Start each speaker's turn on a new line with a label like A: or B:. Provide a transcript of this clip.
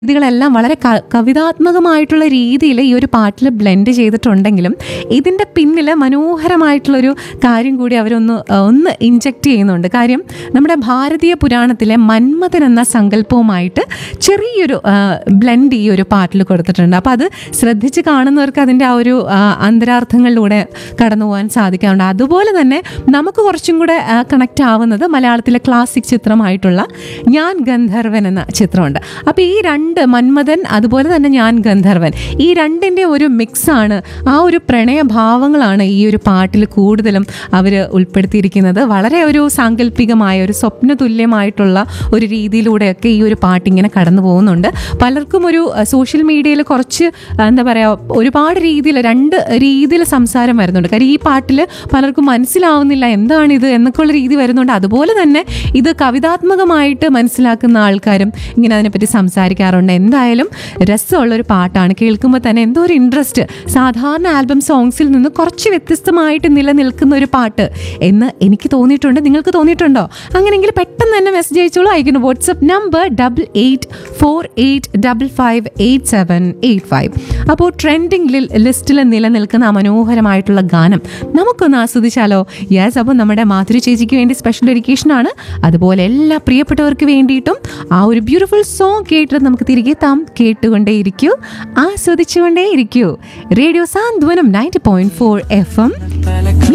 A: രീതികളെല്ലാം വളരെ ക- കവിതാത്മകമായിട്ടുള്ള രീതിയിൽ ഈ ഒരു പാട്ടിൽ ബ്ലെൻഡ് ചെയ്തിട്ടുണ്ടെങ്കിലും ഇതിൻ്റെ പിന്നിൽ മനോഹരമായിട്ടുള്ളൊരു കാര്യം കൂടി അവരൊന്ന് ആ, ഒന്ന് ഇൻജക്റ്റ് ചെയ്യുന്നുണ്ട് കാര്യം നമ്മുടെ ഭാരതീയ പുരാണത്തിലെ മന്മഥൻ എന്ന സങ്കല്പവുമായിട്ട് ചെറിയൊരു ബ്ലെൻഡ് ഈ ഒരു പാട്ടിൽ കൊടുത്തിട്ടുണ്ട് അപ്പോൾ അത് ശ്രദ്ധിച്ച് കാണുന്നവർക്ക് അതിൻ്റെ ആ ഒരു ആ, അന്തരാർത്ഥങ്ങളിലൂടെ കടന്നു പോകാൻ സാധിക്കാറുണ്ട് അതുപോലെ തന്നെ നമുക്ക് കുറച്ചും കൂടെ കണക്റ്റ് ആവുന്നത് മലയാളത്തിലെ ക്ലാസിക് ചിത്രമായിട്ടുള്ള ഞാൻ ഗന്ധർവൻ എന്ന ചിത്രമുണ്ട് അപ്പോൾ ഈ രണ്ട് മന്മഥൻ അതുപോലെ തന്നെ ഞാൻ ഗന്ധർവൻ ഈ രണ്ടിൻ്റെ ഒരു മിക്സാണ് ആ ഒരു പ്രണയഭാവങ്ങളാണ് ഈ ഒരു പാട്ടിൽ കൂടുതലും അവർ ഉൾപ്പെടുത്തിയിരിക്കുന്നത് വളരെ ഒരു സാങ്കല്പികമായ ഒരു സ്വപ്ന തുല്യമായിട്ടുള്ള ഒരു രീതിയിലൂടെയൊക്കെ ഈ ഒരു പാട്ട് ഇങ്ങനെ കടന്നു പോകുന്നുണ്ട് പലർക്കും ഒരു സോഷ്യൽ മീഡിയയിൽ കുറച്ച് ആ, എന്താ പറയുക ഒരുപാട് രീതിയിൽ രണ്ട് രീതിയിൽ സംസാരം വരുന്നുണ്ട് കാര്യം ഈ പാട്ടിൽ പലർക്കും മനസ്സിലാവുന്നില്ല എന്താണിത് എന്നൊക്കെയുള്ള രീതി വരുന്നുണ്ട് അതുപോലെ തന്നെ ഇത് കവിതാത്മകമായിട്ട് മനസ്സിലാക്കുന്ന ആൾക്കാരും ഇങ്ങനെ അതിനെപ്പറ്റി സംസാരിക്കാറുണ്ട് എന്തായാലും രസമുള്ള ഒരു പാട്ടാണ് കേൾക്കുമ്പോൾ തന്നെ എന്തോ ഒരു ഇൻട്രസ്റ്റ് സാധാരണ ആൽബം സോങ്സിൽ നിന്ന് കുറച്ച് വ്യത്യസ്തമായിട്ട് നിലനിൽക്കുന്ന ഒരു പാട്ട് എന്ന് എനിക്ക് തോന്നിയിട്ടുണ്ട് നിങ്ങൾക്ക് തോന്നിയിട്ടുണ്ടോ അങ്ങനെയെങ്കിൽ പെട്ടെന്ന് തന്നെ മെസ്സേജ് അയച്ചോളൂ അയക്കുന്നു WhatsApp number double eight four eight double five eight seven eight five അപ്പോൾ ട്രെൻഡിംഗ് ലിസ്റ്റിൽ നിലനിൽക്കുന്ന ആ മനോഹരമായിട്ടുള്ള ഗാനം നമുക്കൊന്ന് ആസ്വദിച്ചാലോ യെസ് അപ്പോൾ നമ്മുടെ മാധുരി ചേച്ചിക്ക് വേണ്ടി സ്പെഷ്യൽ ഡെഡിക്കേഷൻ ആണ് അതുപോലെ എല്ലാ പ്രിയപ്പെട്ടവർക്ക് വേണ്ടിയിട്ടും ആ ഒരു ബ്യൂട്ടിഫുൾ സോങ് കേട്ടിട്ട് നമുക്ക് തിരികെ താം കേട്ടുകൊണ്ടേയിരിക്കൂ ആസ്വദിച്ചുകൊണ്ടേയിരിക്കൂ radio Santhwanam ninety point four F M